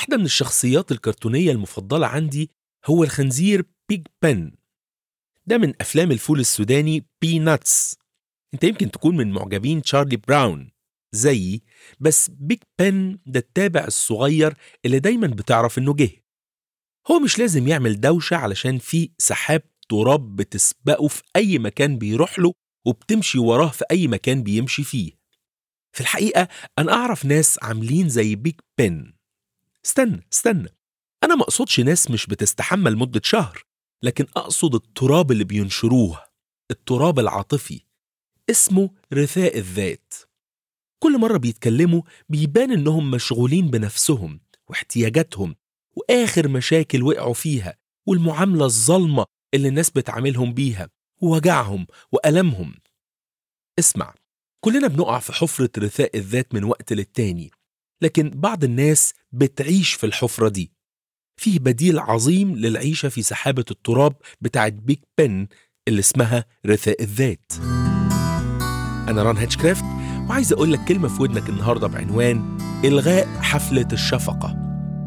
واحدة من الشخصيات الكرتونية المفضلة عندي هو الخنزير بيج بن ده من أفلام الفول السوداني بي ناتس انت يمكن تكون من معجبين تشارلي براون زيي بس بيج بن ده التابع الصغير اللي دايما بتعرف انه جه هو مش لازم يعمل دوشة علشان في سحاب تراب بتسبقه في أي مكان بيروح له وبتمشي وراه في أي مكان بيمشي فيه في الحقيقة أنا أعرف ناس عاملين زي بيج بن استنى استنى أنا ما أقصدش ناس مش بتستحمى لمدة شهر لكن أقصد التراب اللي بينشروه التراب العاطفي اسمه رثاء الذات كل مرة بيتكلموا بيبان إنهم مشغولين بنفسهم واحتياجاتهم وآخر مشاكل وقعوا فيها والمعاملة الظالمة اللي الناس بتعاملهم بيها ووجعهم وألمهم اسمع كلنا بنقع في حفرة رثاء الذات من وقت للتاني لكن بعض الناس بتعيش في الحفرة دي فيه بديل عظيم للعيشة في سحابة التراب بتاعت بيج بن اللي اسمها رثاء الذات أنا ران هيتشكرافت وعايز أقول لك كلمة في ودنك النهاردة بعنوان إلغاء حفلة الشفقة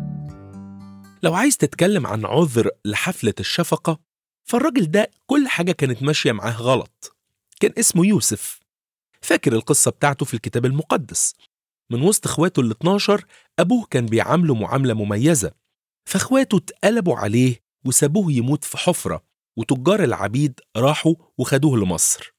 لو عايز تتكلم عن عذر لحفلة الشفقة فالراجل ده كل حاجة كانت ماشية معاه غلط كان اسمه يوسف فاكر القصة بتاعته في الكتاب المقدس من وسط اخواته ال 12 أبوه كان بيعامله معاملة مميزة فاخواته اتقلبوا عليه وسابوه يموت في حفرة وتجار العبيد راحوا وخدوه لمصر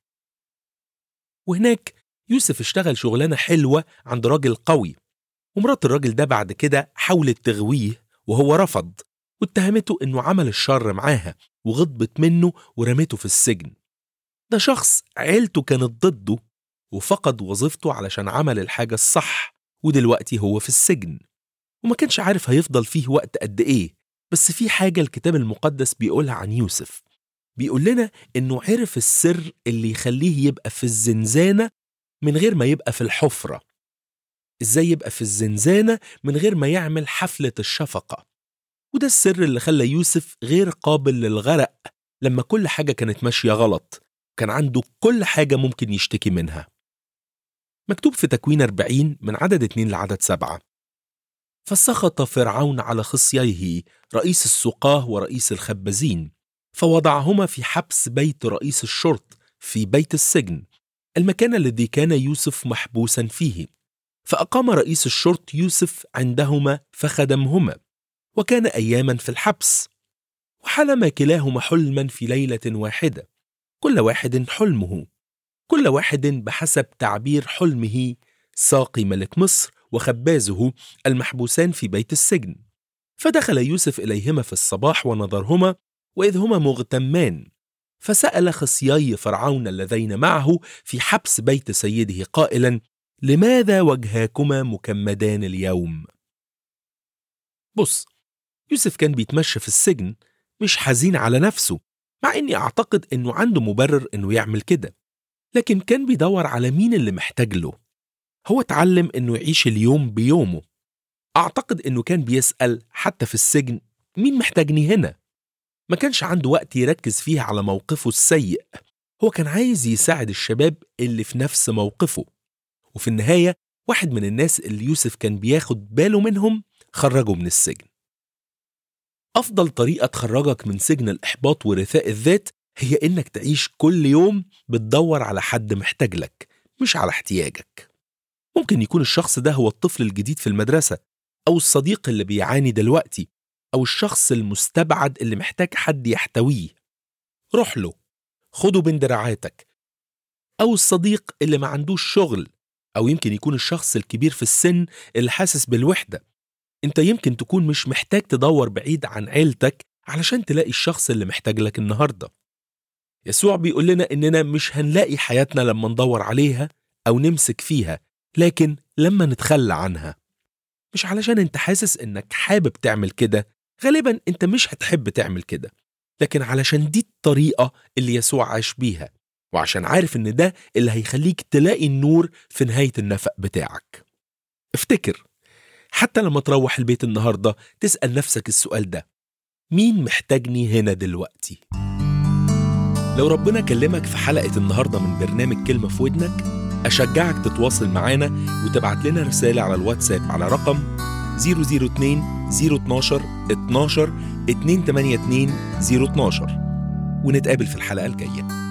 وهناك يوسف اشتغل شغلانة حلوة عند راجل قوي ومرات الراجل ده بعد كده حاولت تغويه وهو رفض واتهمته انه عمل الشر معاها وغضبت منه ورمته في السجن ده شخص عيلته كانت ضده وفقد وظيفته علشان عمل الحاجة الصح ودلوقتي هو في السجن وما كانش عارف هيفضل فيه وقت قد ايه بس في حاجة الكتاب المقدس بيقولها عن يوسف بيقول لنا انه عرف السر اللي يخليه يبقى في الزنزانة من غير ما يبقى في الحفرة ازاي يبقى في الزنزانة من غير ما يعمل حفلة الشفقة وده السر اللي خلى يوسف غير قابل للغرق لما كل حاجة كانت ماشية غلط كان عنده كل حاجة ممكن يشتكي منها مكتوب في تكوين 40 من عدد 2 لعدد 7 فسخط فرعون على خصييه رئيس السقاه ورئيس الخبازين فوضعهما في حبس بيت رئيس الشرط في بيت السجن المكان الذي كان يوسف محبوسا فيه فأقام رئيس الشرط يوسف عندهما فخدمهما وكان أياما في الحبس وحلم كلاهما حلما في ليلة واحدة كل واحد حلمه كل واحد بحسب تعبير حلمه ساقي ملك مصر وخبازه المحبوسان في بيت السجن فدخل يوسف إليهما في الصباح ونظرهما وإذ هما مغتمان فسأل خصيي فرعون اللذين معه في حبس بيت سيده قائلا لماذا وجهاكما مكمدان اليوم بص يوسف كان بيتمشى في السجن مش حزين على نفسه مع اني اعتقد انه عنده مبرر انه يعمل كده لكن كان بيدور على مين اللي محتاج له هو اتعلم انه يعيش اليوم بيومه اعتقد انه كان بيسأل حتى في السجن مين محتاجني هنا ما كانش عنده وقت يركز فيه على موقفه السيء هو كان عايز يساعد الشباب اللي في نفس موقفه وفي النهاية واحد من الناس اللي يوسف كان بياخد باله منهم خرجه من السجن أفضل طريقة تخرجك من سجن الإحباط ورثاء الذات هي إنك تعيش كل يوم بتدور على حد محتاج لك مش على احتياجك ممكن يكون الشخص ده هو الطفل الجديد في المدرسة أو الصديق اللي بيعاني دلوقتي أو الشخص المستبعد اللي محتاج حد يحتويه روح له خده بين دراعاتك أو الصديق اللي ما عندوش شغل أو يمكن يكون الشخص الكبير في السن اللي حاسس بالوحدة انت يمكن تكون مش محتاج تدور بعيد عن عيلتك علشان تلاقي الشخص اللي محتاج لك النهارده يسوع بيقول لنا اننا مش هنلاقي حياتنا لما ندور عليها او نمسك فيها لكن لما نتخلى عنها مش علشان انت حاسس انك حابب تعمل كده غالبا انت مش هتحب تعمل كده لكن علشان دي الطريقة اللي يسوع عاش بيها وعشان عارف ان ده اللي هيخليك تلاقي النور في نهاية النفق بتاعك افتكر حتى لما تروح البيت النهاردة تسأل نفسك السؤال ده مين محتاجني هنا دلوقتي؟ لو ربنا كلمك في حلقة النهاردة من برنامج كلمة في ودنك أشجعك تتواصل معانا وتبعت لنا رسالة على الواتساب على رقم 002 012 12 282 012 ونتقابل في الحلقة الجاية